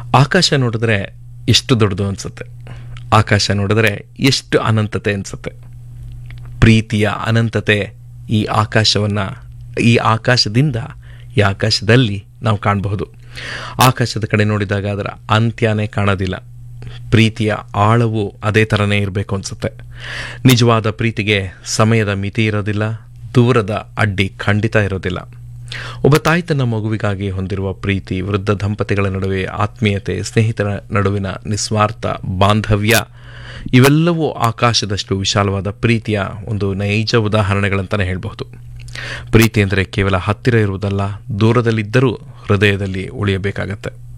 ಆಕಾಶ ನೋಡಿದ್ರೆ ಎಷ್ಟು ದೊಡ್ಡದು ಅನಿಸುತ್ತೆ ಆಕಾಶ ನೋಡಿದ್ರೆ ಎಷ್ಟು ಅನಂತತೆ ಅನಿಸುತ್ತೆ ಪ್ರೀತಿಯ ಅನಂತತೆ ಈ ಆಕಾಶವನ್ನು ಈ ಆಕಾಶದಿಂದ ಈ ಆಕಾಶದಲ್ಲಿ ನಾವು ಕಾಣಬಹುದು ಆಕಾಶದ ಕಡೆ ನೋಡಿದಾಗ ಅದರ ಅಂತ್ಯನೇ ಕಾಣೋದಿಲ್ಲ ಪ್ರೀತಿಯ ಆಳವು ಅದೇ ಥರನೇ ಇರಬೇಕು ಅನಿಸುತ್ತೆ ನಿಜವಾದ ಪ್ರೀತಿಗೆ ಸಮಯದ ಮಿತಿ ಇರೋದಿಲ್ಲ ದೂರದ ಅಡ್ಡಿ ಖಂಡಿತ ಇರೋದಿಲ್ಲ ಒಬ್ಬ ತಾಯಿ ತನ್ನ ಮಗುವಿಗಾಗಿ ಹೊಂದಿರುವ ಪ್ರೀತಿ ವೃದ್ಧ ದಂಪತಿಗಳ ನಡುವೆ ಆತ್ಮೀಯತೆ ಸ್ನೇಹಿತರ ನಡುವಿನ ನಿಸ್ವಾರ್ಥ ಬಾಂಧವ್ಯ ಇವೆಲ್ಲವೂ ಆಕಾಶದಷ್ಟು ವಿಶಾಲವಾದ ಪ್ರೀತಿಯ ಒಂದು ನೈಜ ಉದಾಹರಣೆಗಳಂತಲೇ ಹೇಳಬಹುದು ಪ್ರೀತಿ ಅಂದರೆ ಕೇವಲ ಹತ್ತಿರ ಇರುವುದಲ್ಲ ದೂರದಲ್ಲಿದ್ದರೂ ಹೃದಯದಲ್ಲಿ ಉಳಿಯಬೇಕಾಗತ್ತೆ